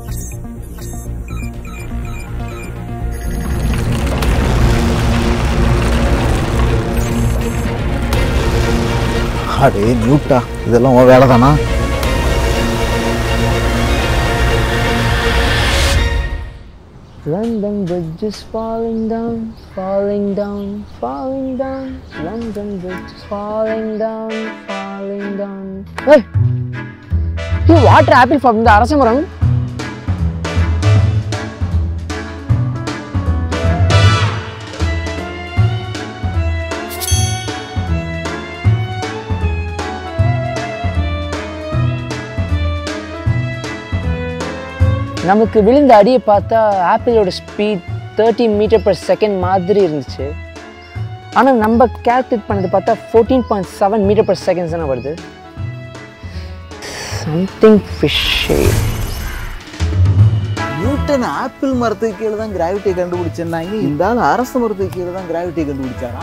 அடே நியூட்டா இதெல்லாம் உன் வேலை தானா London Bridge is falling down, falling down, falling down. London Bridge is falling down, falling down. Hey! You water apple from the அரசமரம் நமக்கு விழுந்த அடியை பார்த்தா ஆப்பிளோட speed thirty metre per second மாதிரி இருந்துச்சு ஆனால் நம்ம calculate பண்ணது பார்த்தா fourteen point seven metre per seconds தானே வருது சம்திங் ஃபிஷ்ஷே நியூட்டன் ஆப்பிள் மரத்துக்கு கீழே தான் கிராவிட்டி கண்டுபிடிச்சேன்னாங்க இந்த ஆள் அரச மரத்துக்கு கீழே தான் கிராவிட்டி கண்டுபிடிச்சாரா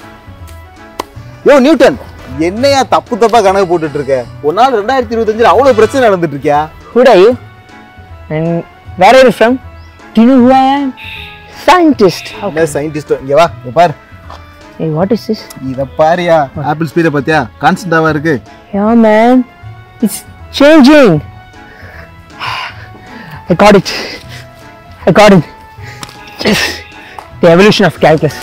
யோ நியூட்டன் என்னையா தப்பு தப்பா கணக்கு போட்டுட்டு இருக்க ஒரு நாள் ரெண்டாயிரத்தி இருபத்தஞ்சுல அவ்வளவு பிரச்சனை நடந்துட்டு இருக்கியா Who are you? And where are you from? Do you know who I am? Scientist. என்ன சயின்டிஸ்ட் இங்க வா இங்க பாரு Hey, what is this? இத பாரியா ஆப்பிள் ஸ்பீட பாத்தியா கான்ஸ்டன்டாவா இருக்கு Yeah, man. It's changing. I got it. I got it. Yes. The evolution of calculus.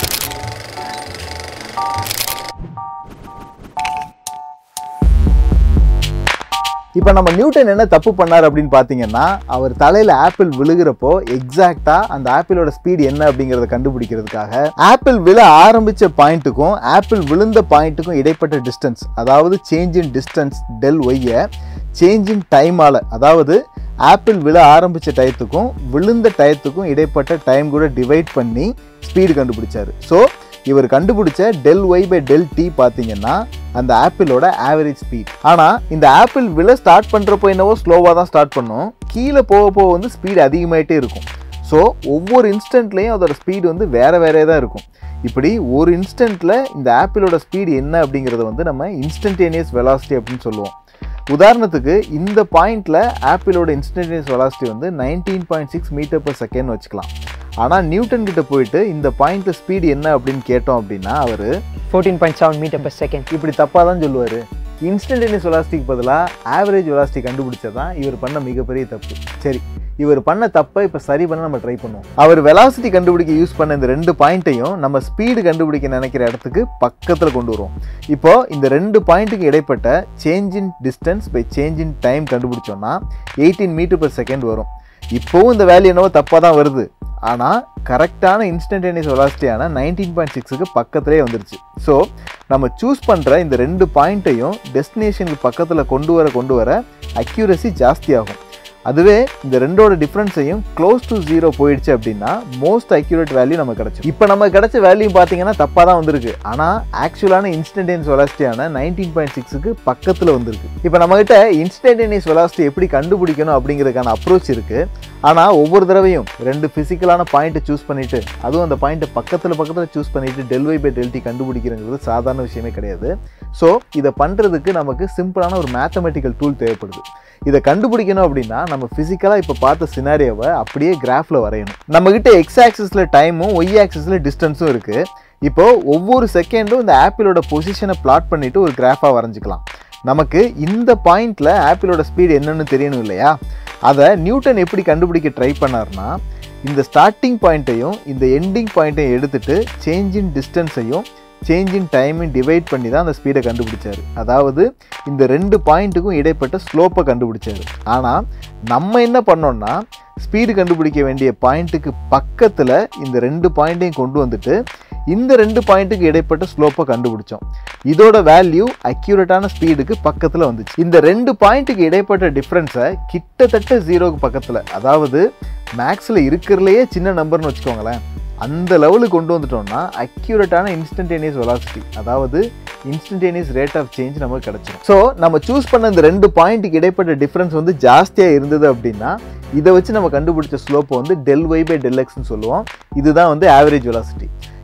இப்போ நம்ம நியூட்டன் என்ன தப்பு பண்ணார் அப்படின்னு பார்த்தீங்கன்னா அவர் தலையில ஆப்பிள் விழுகிறப்போ எக்ஸாக்டா அந்த ஆப்பிளோட ஸ்பீடு என்ன அப்படிங்கறத கண்டுபிடிக்கிறதுக்காக ஆப்பிள் விழ ஆரம்பிச்ச பாயிண்ட்டுக்கும் ஆப்பிள் விழுந்த பாயிண்ட்டுக்கும் இடைப்பட்ட டிஸ்டன்ஸ் அதாவது சேஞ்ச் இன் டிஸ்டன்ஸ் டெல் ஒய்யை சேஞ்ச் இன் டைமால அதாவது ஆப்பிள் விழ ஆரம்பிச்ச டயத்துக்கும் விழுந்த டயத்துக்கும் இடைப்பட்ட டைம் கூட டிவைட் பண்ணி ஸ்பீடு கண்டுபிடிச்சாரு ஸோ இவர் கண்டுபிடிச்ச del Y by del T பார்த்தீங்கன்னா அந்த ஆப்பிளோட ஆவரேஜ் ஸ்பீட் ஆனால் இந்த ஆப்பிள் விழ ஸ்டார்ட் பண்ணுறப்போ என்னவோ ஸ்லோவாக தான் ஸ்டார்ட் பண்ணும் கீழே போக போக வந்து ஸ்பீடு அதிகமாயிட்டே இருக்கும் ஸோ ஒவ்வொரு இன்ஸ்டன்ட்லேயும் அதோட ஸ்பீடு வந்து வேறு வேறே தான் இருக்கும் இப்படி ஒரு இன்ஸ்டன்ட்டில் இந்த ஆப்பிளோட ஸ்பீடு என்ன அப்படிங்கிறத வந்து நம்ம இன்ஸ்டன்டேனியஸ் வெலாசிட்டி அப்படின்னு சொல்லுவோம் உதாரணத்துக்கு இந்த பாயிண்ட்ல ஆப்பிளோட இன்ஸ்டன்டேனியஸ் வெலாசிட்டி வந்து nineteen point six metre per second வச்சுக்கலாம் ஆனால் நியூட்டன் கிட்ட போயிட்டு இந்த பாயிண்ட்ல ஸ்பீடு என்ன அப்படின்னு கேட்டோம் அப்படின்னா அவர் 14.7 meter per second. இப்படி தப்பாக தான் சொல்லுவார் இன்ஸ்டன்டேனியஸ் வெலாசிட்டிக்கு பதிலாக ஆவரேஜ் வெலாசிட்டி கண்டுபிடிச்சதான் இவர் பண்ண மிகப்பெரிய தப்பு சரி இவர் பண்ண தப்பை இப்போ சரி பண்ண நம்ம ட்ரை பண்ணுவோம் அவர் வெலாசிட்டி கண்டுபிடிக்க யூஸ் பண்ண இந்த ரெண்டு பாயிண்ட்டையும் நம்ம ஸ்பீடு கண்டுபிடிக்க நினைக்கிற இடத்துக்கு பக்கத்தில் கொண்டு வருவோம் இப்போ இந்த ரெண்டு பாயிண்ட்டுக்கு இடைப்பட்ட change in distance by change in time கண்டுபிடிச்சோம்னா எயிட்டீன் மீட்டர் per செகண்ட் வரும் இப்போவும் இந்த வேல்யூ என்னவோ தப்பாக தான் வருது ஆனால் கரெக்டான இன்ஸ்டன்டேனியஸ் வெலாசிட்டியான நைன்டீன் பாயிண்ட் சிக்ஸுக்கு பக்கத்துலேயே வந்துருச்சு ஸோ நம்ம சூஸ் பண்ணுற இந்த ரெண்டு பாயிண்ட்டையும் டெஸ்டினேஷனுக்கு பக்கத்தில் கொண்டு வர கொண்டு வர அக்யூரசி ஜாஸ்தியாகும் அதுவே இந்த ரெண்டோட டிஃப்ரென்ஸையும் க்ளோஸ் டு ஜீரோ போயிடுச்சு அப்படின்னா மோஸ்ட் அக்யூரேட் வேல்யூ நமக்கு கிடைக்கும் இப்போ நம்ம கிடைச்ச வேல்யூ பார்த்தீங்கன்னா தப்பாக தான் வந்திருக்கு ஆனால் ஆக்சுவலான இன்ஸ்டன்டேனியஸ் வெலாசிட்டியான நைன்டீன் பாயிண்ட் சிக்ஸுக்கு பக்கத்தில் வந்திருக்கு இப்போ நம்மகிட்ட இன்ஸ்டன்டேனியஸ் வெலாசிட்டி எப்படி கண்டுபிடிக்கணும் அப்படிங்கிறதுக்கான அப்ரோச் இருக்குது ஆனால் ஒவ்வொரு தடவையும் ரெண்டு ஃபிசிக்கலான பாயிண்ட்டை சூஸ் பண்ணிட்டு அதுவும் அந்த பாயிண்ட்டை பக்கத்தில் பக்கத்தில் சூஸ் பண்ணிட்டு டெல் ஒய் பை டெல்டி கண்டுபிடிக்கிறங்கிறது சாதாரண விஷயமே கிடையாது ஸோ இதை பண்ணுறதுக்கு நமக்கு சிம்பிளான ஒரு மேத்தமெட்டிக்கல் டூல் தேவைப்படுது இதை கண்டுபிடிக்கணும் அப்படின்னா நம்ம ஃபிசிக்கலாக இப்போ பார்த்த சினாரியோவை அப்படியே கிராஃபில் வரையணும் நம்மக்கிட்ட எக்ஸ் ஆக்சிஸில் டைமும் ஒய் ஆக்சிஸில் டிஸ்டன்ஸும் இருக்குது இப்போ ஒவ்வொரு செகண்டும் இந்த ஆப்பிளோட பொசிஷனை பிளாட் பண்ணிட்டு ஒரு கிராஃபாக வரைஞ்சிக்கலாம் நமக்கு இந்த பாயிண்ட்ல ஆப்பிளோட ஸ்பீடு என்னன்னு தெரியணும் இல்லையா அதை நியூட்டன் எப்படி கண்டுபிடிக்க ட்ரை பண்ணார்னா இந்த ஸ்டார்டிங் பாயிண்ட்டையும் இந்த எண்டிங் பாயிண்ட்டையும் எடுத்துட்டு சேஞ்ச் இன் டிஸ்டன்ஸையும் சேஞ்ச் இன் டைமையும் டிவைட் பண்ணி தான் அந்த ஸ்பீடை கண்டுபிடிச்சாரு அதாவது இந்த ரெண்டு பாயிண்ட்டுக்கும் இடைப்பட்ட ஸ்லோப்பை கண்டுபிடிச்சாரு ஆனால் நம்ம என்ன பண்ணோம்னா ஸ்பீடு கண்டுபிடிக்க வேண்டிய பாயிண்ட்டுக்கு பக்கத்தில் இந்த ரெண்டு பாயிண்ட்டையும் கொண்டு வந்துட்டு இந்த ரெண்டு பாயிண்ட்டுக்கு இடைப்பட்ட ஸ்லோப்பை கண்டுபிடிச்சோம் இதோட வேல்யூ அக்யூரேட்டான ஸ்பீடுக்கு பக்கத்தில் வந்துச்சு இந்த ரெண்டு பாயிண்ட்டுக்கு இடைப்பட்ட டிஃப்ரென்ஸை கிட்டத்தட்ட ஜீரோக்கு பக்கத்தில் அதாவது மேக்ஸில் இருக்கிறதுலையே சின்ன நம்பர்னு வச்சுக்கோங்களேன் அந்த லெவலுக்கு கொண்டு வந்துட்டோம்னா அக்யூரேட்டான இன்ஸ்டன்டேனியஸ் வெலாசிட்டி அதாவது இன்ஸ்டன்டேனியஸ் ரேட் ஆஃப் சேஞ்ச் நமக்கு கிடைச்சிடும் ஸோ நம்ம சூஸ் பண்ண இந்த ரெண்டு பாயிண்ட்டுக்கு இடைப்பட்ட டிஃப்ரென்ஸ் வந்து ஜாஸ்தியாக இருந்தது அப்படின்னா இதை வச்சு நம்ம கண்டுபிடிச்ச ஸ்லோப்பை வந்து டெல் ஒய் பை டெல் எக்ஸ்னு சொல்லுவோம் இதுதான் வந்து ஆவரேஜ் வெலாசிட்டி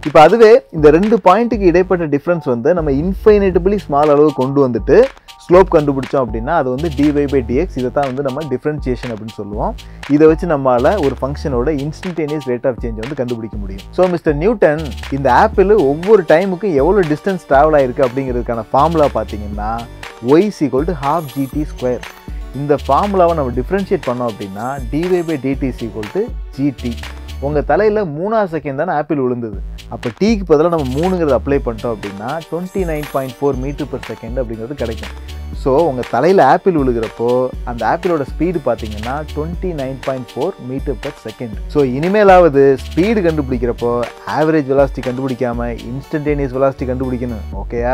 இப்போ அதுவே இந்த ரெண்டு பாயிண்ட்டுக்கு இடைப்பட்ட டிஃப்ரென்ஸ் வந்து நம்ம இன்ஃபைனேட்டபிளி ஸ்மால் அளவு கொண்டு வந்துட்டு ஸ்லோப் கண்டுபிடிச்சோம் அப்படின்னா அது வந்து dy பை டிஎக்ஸ் இதை தான் வந்து நம்ம டிஃப்ரென்சியேஷன் அப்படின்னு சொல்லுவோம் இதை வச்சு நம்மளால் ஒரு ஃபங்க்ஷனோட இன்ஸ்டன்டேனியஸ் ரேட் ஆஃப் சேஞ்ச் வந்து கண்டுபிடிக்க முடியும் ஸோ மிஸ்டர் நியூட்டன் இந்த ஆப்பிள் ஒவ்வொரு டைமுக்கும் எவ்வளோ டிஸ்டன்ஸ் ட்ராவல் ஆயிருக்கு அப்படிங்கிறதுக்கான ஃபார்முலா பார்த்தீங்கன்னா Y equal to half GT square இந்த ஃபார்முலாவை நம்ம டிஃப்ரென்ஷியேட் பண்ணோம் அப்படின்னா dy by DT equal to GT உங்கள் தலையில் மூணாவது செகண்ட் தானே ஆப்பிள் விழுந்தது அப்போ டீக்கு பதிலாக நம்ம மூணுங்கிறத அப்ளை பண்ணிட்டோம் அப்படின்னா twenty nine point four metre per second அப்படிங்கிறது கிடைக்கும் ஸோ உங்கள் தலையில் ஆப்பிள் விழுகிறப்போ அந்த ஆப்பிளோட ஸ்பீடு பார்த்தீங்கன்னா twenty nine point four metre per second so இனிமேலாவது ஸ்பீடு கண்டுபிடிக்கிறப்போ ஆவரேஜ் வெலாசிட்டி கண்டுபிடிக்காம இன்ஸ்டன்டேனியஸ் வெலாசிட்டி கண்டுபிடிக்கணும் ஓகேயா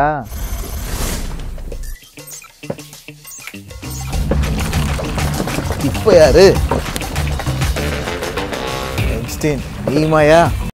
இப்போ யாரு ஐன்ஸ்டீன் நீமாயா